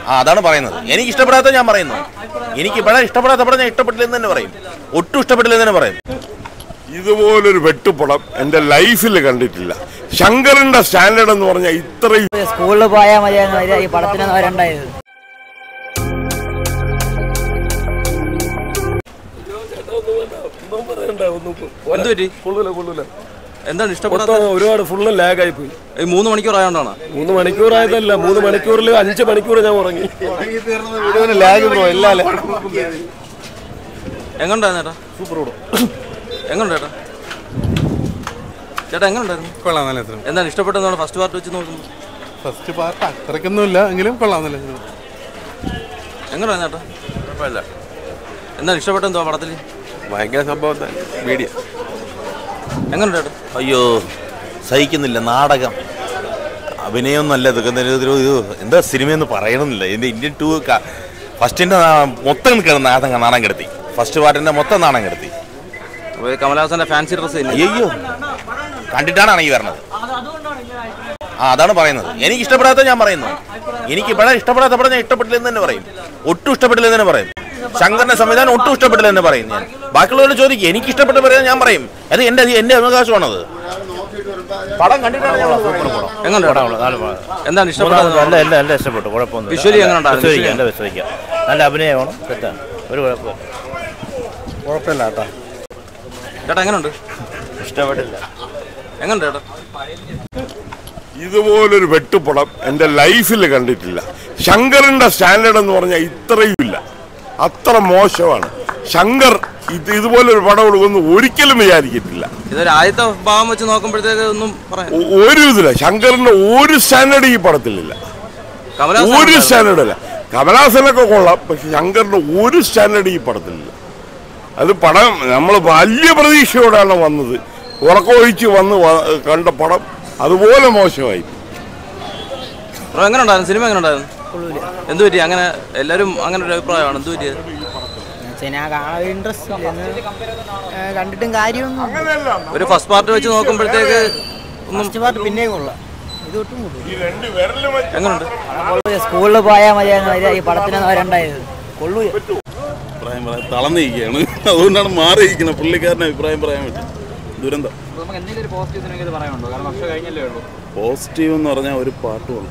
ആ അതാണ് പറയുന്നത് എനിക്ക് ഇഷ്ടപ്പെടാത്ത ഞാൻ പറയുന്നു എനിക്ക് ഇവിടെ ഇഷ്ടപ്പെടാത്ത പടം ഞാൻ ഇഷ്ടപ്പെട്ടില്ലെന്ന് തന്നെ പറയും ഒട്ടും ഇഷ്ടപ്പെട്ടില്ലെന്ന് തന്നെ പറയും ഇതുപോലൊരു വെട്ടുപടം എൻ്റെ ലൈഫിൽ കണ്ടിട്ടില്ല ശങ്കറിന്റെ സ്റ്റാൻഡേർഡ് എന്ന് പറഞ്ഞാൽ ഇത്രയും സ്കൂളിൽ പോയാൽ മതിയായിരുന്നു ഇത് ഈ പടത്തിന് വരണ്ടായത് എന്ത് പറ്റി കൊള്ളൂല കൊള്ളൂല എന്താണ് ഇഷ്ടപ്പെടാത്ത മൊത്തം ഒരുപാട് ഫുള്ള് ലാഗായി പോയി ഈ മൂന്ന് മണിക്കൂർ ആയതുകൊണ്ടാണ് മൂന്ന് മണിക്കൂറായതല്ല മൂന്ന് മണിക്കൂറിൽ അഞ്ച് മണിക്കൂർ ഞാൻ ഉറങ്ങി ലാഗ് ബ്രോ എല്ലാ എങ്ങനെയുണ്ടായിരുന്നു ചേട്ടാ സൂപ്പർ കൂടോ എങ്ങനെയുണ്ട് ചേട്ടാ ചേട്ടാ എങ്ങനെയുണ്ടായിരുന്നു കൊള്ളാം നല്ല സിനിമ എന്താണ് ഇഷ്ടപ്പെട്ടെന്നാണ് ഫസ്റ്റ് പാർട്ട് വെച്ച് നോക്കുമ്പോൾ ഫസ്റ്റ് പാർട്ട് അത്രയ്ക്കൊന്നുമില്ല എങ്കിലും കൊള്ളാം നല്ല സിനിമ എങ്ങനെയാണ് ചേട്ടാ എന്താണ് ഇഷ്ടപ്പെട്ടെന്തോ പടത്തിൽ ഭയങ്കര സംഭവം മീഡിയ എങ്ങനെയുണ്ട് ചേട്ടാ അയ്യോ സഹിക്കുന്നില്ല നാടകം അഭിനയം നല്ല ഇതൊക്കെ തന്നെ ഒരു ഇത് എന്താ സിനിമയെന്ന് പറയണമെന്നില്ല ഇതിന്റെ ഇന്ത്യൻ ടൂ ഫസ്റ്റിന്റെ മൊത്തം കിടന്ന് നാടകം നാണം കിടത്തി ഫസ്റ്റ് പാർട്ടിന്റെ മൊത്തം നാണം കിടത്തി അപ്പോൾ ഈ കമലഹാസന്റെ ഫാൻസി ഡ്രസ്സ് ഇല്ലേ അയ്യോ കണ്ടിട്ടാണ് ഈ വരണത് ആ അതാണ് പറയുന്നത് എനിക്ക് ഇഷ്ടപ്പെടാത്ത ഞാൻ പറയുന്നു എനിക്ക് ഇവിടെ ഇഷ്ടപ്പെടാത്ത പടം ഞാൻ ഇഷ്ടപ്പെട്ടില്ലെന്ന് തന്നെ പറയും ഒട്ടും ഇഷ്ടപ്പെട്ടില്ലെന്ന് തന്നെ പറയും ശങ്കറിന്റെ സംവിധാനം ഒട്ടും ഇഷ്ടപ്പെട്ടില്ലെന്ന് പറയും ഞാൻ ബാക്കിയുള്ളവരോട് ചോദിക്കും എനിക്ക് ഇഷ്ടപ്പെട്ട് പറയാൻ ഞാൻ പറയും അത് എന്റെ എന്റെ അവകാശമാണത് പടം കണ്ടിട്ടാണ് ഞാൻ പറയുന്നത്. എങ്ങനെയുണ്ട് ചേട്ടാ? എന്താണ് ഇഷ്ടപ്പെട്ടത് എല്ലാം എല്ലാം എല്ലാം ഇഷ്ടപ്പെട്ടു കുഴപ്പമൊന്നും Visually എങ്ങനെ ഉണ്ടായിരുന്നു? Visually നല്ല വിശ്വസിക്കാം നല്ല അഭിനയമാണ് സെറ്റാണ് ഒരു കുഴപ്പമില്ല കുഴപ്പമില്ല കേട്ടോ ചേട്ടാ എങ്ങനെയുണ്ട് ഇഷ്ടപ്പെട്ടില്ല എങ്ങനെയുണ്ട് ചേട്ടാ ഇതുപോലൊരു വെട്ടുപടം എൻ്റെ ലൈഫിൽ കണ്ടിട്ടില്ല ശങ്കറിന്റെ സ്റ്റാൻഡേർഡ് എന്ന് പറഞ്ഞാൽ ഇത്രയും ഇല്ല അത്ര മോശമാണ് ശങ്കർ ഇത് ഇതുപോലൊരു പടം കൊടുക്കുമെന്ന് ഒരിക്കലും വിചാരിക്കത്തില്ല ഇതൊരു ആദ്യത്തെ ഭാവം വെച്ച് നോക്കുമ്പോഴത്തേക്ക് ഒന്നും പറയാം ഒ- ഒരു ഇതില്ല ശങ്കറിന്റെ ഒരു സ്റ്റാൻഡേർഡ് ഈ പടത്തിലില്ല ഒരു കമലഹാസൻ സ്റ്റാൻഡേർഡ് അല്ല കമലഹാസനൊക്കെ കൊള്ളാം പക്ഷെ ശങ്കറിന്റെ ഒരു സ്റ്റാൻഡേർഡ് ഈ പടത്തിലില്ല അത് പടം നമ്മൾ വലിയ പ്രതീക്ഷയോടാണ് വന്നത് ഉറക്കമൊഴിച്ച് വന്ന് വ- കണ്ട പടം അതുപോലെ മോശമായി ബ്രോ എങ്ങനെയുണ്ടായിരുന്നു സിനിമ എങ്ങനെയുണ്ടായിരുന്നു എന്ത് പറ്റി അങ്ങനെ എല്ലാവരും അങ്ങനെ ഒരു അഭിപ്രായമാണ് എന്ത് പറ്റിയത് ഞാൻ കാണാൻ ഇൻട്രസ്റ്റ് ഇല്ല എന്ന് കണ്ടിട്ടും കാര്യമൊന്നും ഒരു ഫസ്റ്റ് പാർട്ട് വെച്ച് നോക്കുമ്പോഴത്തേക്ക് ഒന്നും ഫസ്റ്റ് പാർട്ട് പിന്നെയും കൊള്ളാം ഇത് ഒട്ടും കൊള്ളൂല. എങ്ങനെയുണ്ട് സ്കൂളിൽ പോയാൽ മതിയായിരുന്നു ഇത് ഈ പടത്തിന് വരണ്ടായത് കൊള്ളൂല അഭിപ്രായം പറയാൻ തളർന്നിരിക്കുകയാണ് അതുകൊണ്ടാണ് മാറിയിരിക്കുന്നത് പുള്ളിക്കാരന് അഭിപ്രായം പറയാൻ പറ്റും ദുരന്തം പോസിറ്റീവ് എന്ന് പറഞ്ഞാൽ ഒരു പാട്ടുള്ളൂ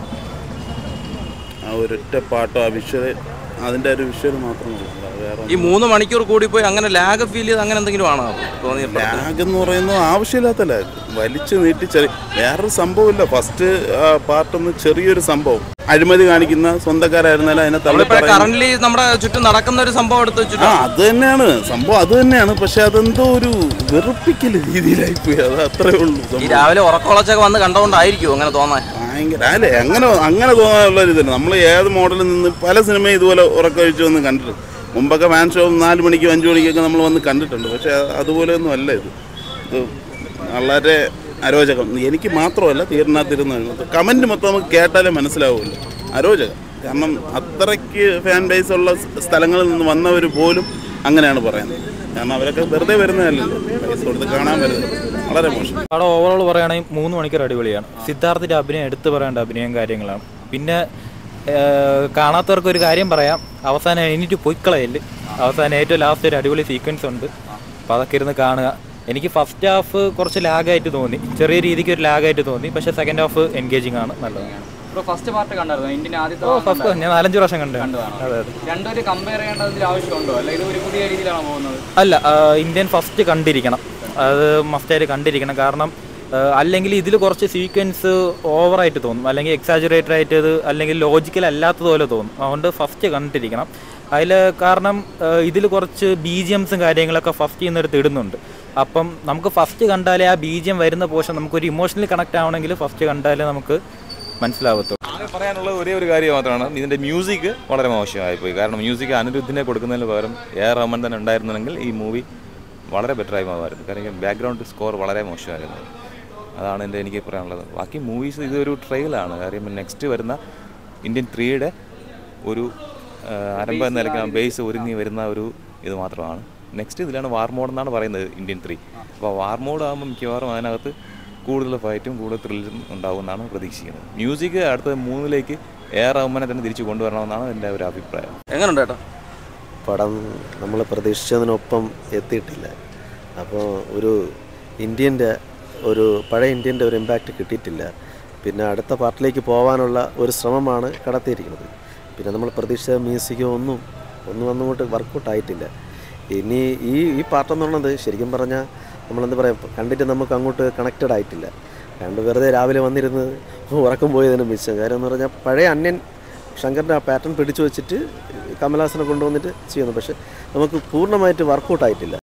ആ ഒരൊറ്റ പാട്ടോ ആ വിഷ്വൽ അതിൻ്റെ ഒരു വിഷ്വൽ മാത്രമേ ഉള്ളൂ അല്ലാതെ വേറെ ഈ മൂന്ന് മണിക്കൂർ കൂടി പോയി അങ്ങനെ ലാഗ് ഫീൽ ചെയ്ത് അങ്ങനെ എന്തെങ്കിലും ആണോ തോന്നിയത് ലാഗ് എന്ന് പറയുന്നത് ആവശ്യമില്ലാത്ത ലാഗ് വലിച്ചു നീട്ടി ചെറിയ വേറൊരു സംഭവമില്ല ഫസ്റ്റ് പാർട്ടൊന്ന് ചെറിയൊരു സംഭവം അഴിമതി കാണിക്കുന്ന സ്വന്തക്കാരായിരുന്നാലും അതിനെ തള്ളി നമ്മളിപ്പോ പറയുന്ന- കറന്റ് നമ്മുടെ ചുറ്റും നടക്കുന്ന ഒരു സംഭവം എടുത്ത് ആ വെച്ചിട്ട് അത് തന്നെയാണ് സംഭവം അത് തന്നെയാണ് പക്ഷെ അതെന്തോ ഒരു വെറുപ്പിക്കൽ രീതിയിലായി പോയി അത് അത്രേ ഉള്ളൂ ഈ സംഭവം. രാവിലെ ഉറക്കമുളച്ചൊക്കെ വന്ന് കണ്ടുകൊണ്ടായിരിക്കും അങ്ങനെ തോന്നാൻ ഭയങ്കര അല്ലേ അങ്ങനെ അങ്ങനെ തോന്നാനുള്ള ഒരു ഇതല്ല നമ്മൾ ഏത് മോഡലിൽ നിന്ന് പല സിനിമയും ഇതുപോലെ ഉറക്കമൊഴിച്ച് വന്ന് കണ്ടിട്ടുണ്ട് മുമ്പൊക്കെ ഫാൻ ഷോ നാല് മണിക്കും അഞ്ച് മണിക്കൊക്കെ നമ്മൾ വന്ന് കണ്ടിട്ടുണ്ട് പക്ഷെ അതുപോലെയൊന്നും അല്ല ഇത് ഇത് വളരെ അരോചകം എനിക്ക് മാത്രമല്ല തീർന്നാത്തിരുന്ന കമൻറ്റ് മൊത്തം നമുക്ക് കേട്ടാലേ മനസ്സിലാവുമല്ലോ അരോചകം കാരണം അത്രയ്ക്ക് ഫാൻ ബേസ് ഉള്ള സ്ഥലങ്ങളിൽ നിന്ന് വന്നവർ പോലും അങ്ങനെയാണ് പറയുന്നത് കാരണം അവരൊക്കെ വെറുതെ വരുന്നതല്ലല്ലോ പൈസ കൊടുത്ത് കാണാൻ വരുന്നത് വളരെ മോശം അവിടെ ഓവറോൾ പറയുകയാണെങ്കിൽ മൂന്ന് മണിക്കൂർ അടിപൊളിയാണ് സിദ്ധാർത്ഥിന്റെ അഭിനയം എടുത്തു പറയേണ്ട അഭിനയം കാര്യങ്ങളാണ് പിന്നെ ഏഹ്, കാണാത്തവർക്ക് ഒരു കാര്യം പറയാം അവസാനം എണീറ്റ് പൊയ്ക്കളയല് അവസാനം ഏറ്റവും ലാസ്റ്റ് ഒരു അടിപൊളി സീക്വൻസ് ഉണ്ട് അപ്പോൾ അതൊക്കെ ഇരുന്ന് കാണുക എനിക്ക് ഫസ്റ്റ് ഹാഫ് കുറച്ച് ലാഗായിട്ട് തോന്നി ചെറിയ രീതിക്ക് ഒരു ലാഗായിട്ട് തോന്നി പക്ഷേ സെക്കൻഡ് ഹാഫ് എൻഗേജിങ് ആണ് നല്ലതാണ് ഫസ്റ്റ് പാർട്ട് കണ്ടായിരുന്നു ഇന്ത്യൻ ആദ്യത്തെ ഓ ഫസ്റ്റ് ഞാൻ നാലഞ്ച് പ്രാവശ്യം കണ്ടു കണ്ടതാണ്. അതെ അതെ രണ്ടുപേരും കമ്പയർ ചെയ്യേണ്ടതിൽ ആവശ്യമുണ്ടോ അല്ല ഇത് ഒരു പുതിയ രീതിയിലാണോ പോകുന്നത് അല്ല ആ, ഇന്ത്യൻ ഫസ്റ്റ് കണ്ടിരിക്കണം അത് മസ്റ്റായിട്ട് കണ്ടിരിക്കണം കാരണം ആ, അല്ലെങ്കിൽ ഇതിൽ കുറച്ച് സീക്വൻസ് ഓവറായിട്ട് തോന്നും അല്ലെങ്കിൽ എക്സാജുറേറ്റഡ് ആയിട്ട് ഇത് അല്ലെങ്കിൽ ലോജിക്കൽ അല്ലാത്തതുപോലെ തോന്നും അതുകൊണ്ട് ഫസ്റ്റ് കണ്ടിരിക്കണം അതിൽ കാരണം ഇതിൽ കുറച്ച് ബി ജി എംസും കാര്യങ്ങളൊക്കെ ഫസ്റ്റ് ചെയ്യുന്നിടത്ത് ഇടുന്നുണ്ട് അപ്പം നമുക്ക് ഫസ്റ്റ് കണ്ടാലേ ആ ബി ജി എം വരുന്ന പോർഷൻ നമുക്കൊരു ഇമോഷണലി കണക്ട് ആവണമെങ്കിൽ ഫസ്റ്റ് കണ്ടാലേ നമുക്ക് മനസ്സിലാവത്തുള്ളൂ ആകെ പറയാനുള്ള ഒരേ ഒരു കാര്യം മാത്രമാണ് ഇതിന്റെ മ്യൂസിക് വളരെ മോശമായി പോയി കാരണം മ്യൂസിക് അനിരുദ്ധിനെ കൊടുക്കുന്നതിന് പകരം എ ആർ റഹ്മാൻ തന്നെ ഉണ്ടായിരുന്നെങ്കിൽ ഈ മൂവി വളരെ ബെറ്ററായി മാറുമായിരുന്നു കാരണം ബാക്ക്ഗ്രൗണ്ട് സ്കോർ വളരെ മോശമായിരുന്നു അതാണ് എൻ്റെ എനിക്ക് പറയാനുള്ളത് ബാക്കി മൂവീസ് ഇതൊരു ട്രെയിലാണ് കാര്യം നെക്സ്റ്റ് വരുന്ന ഇന്ത്യൻ ത്രീയുടെ ഒരു ആ, ആരംഭം എന്ന നിലയ്ക്ക് ബേസ് ഒരുങ്ങി വരുന്ന ഒരു ഇത് മാത്രമാണ് നെക്സ്റ്റ് ഇതിലാണ് വാർ മോഡ് എന്നാണ് പറയുന്നത് ഇന്ത്യൻ ത്രീ അപ്പോൾ വാർ മോഡ് ആകുമ്പോൾ മിക്കവാറും അതിനകത്ത് കൂടുതൽ ഫൈറ്റും കൂടുതൽ ത്രില്ലും ഉണ്ടാവും എന്നാണ് പ്രതീക്ഷിക്കുന്നത് മ്യൂസിക് അടുത്ത മൂന്നിലേക്ക് എ ആർ റഹ്മാനെ തന്നെ തിരിച്ചു കൊണ്ടുവരണമെന്നാണ് എൻ്റെ ഒരു അഭിപ്രായം എങ്ങനെയുണ്ട് ഏട്ടാ പടം നമ്മൾ പ്രതീക്ഷിച്ചതിനൊപ്പം എത്തിയിട്ടില്ല അപ്പോൾ ഒരു ഇന്ത്യൻ്റെ ഒരു പഴയ ഇന്ത്യൻ്റെ ഒരു ഇമ്പാക്റ്റ് കിട്ടിയിട്ടില്ല പിന്നെ അടുത്ത പാർട്ടിലേക്ക് പോകാനുള്ള ഒരു ശ്രമമാണ് കടത്തിയിരിക്കുന്നത് പിന്നെ നമ്മൾ പ്രതീക്ഷിച്ച മ്യൂസിക്കോ ഒന്നും ഒന്നും അങ്ങോട്ട് വർക്കൗട്ട് ആയിട്ടില്ല ഇനി ഈ ഈ പാട്ടെന്ന് പറയുന്നത് ശരിക്കും പറഞ്ഞാൽ നമ്മളെന്താ പറയുക കണ്ടിട്ട് നമുക്ക് അങ്ങോട്ട് കണക്റ്റഡ് ആയിട്ടില്ല കണ്ട് വെറുതെ രാവിലെ വന്നിരുന്ന് ഉറക്കം പോയതിനും മിച്ചം കാര്യം എന്ന് പറഞ്ഞാൽ പഴയ അന്യൻ ശങ്കറിൻ്റെ ആ പാറ്റേൺ പിടിച്ചു വെച്ചിട്ട് കമലഹാസനെ കൊണ്ടുവന്നിട്ട് ചെയ്യുന്നു പക്ഷെ നമുക്ക് പൂർണ്ണമായിട്ട് വർക്കൗട്ട് ആയിട്ടില്ല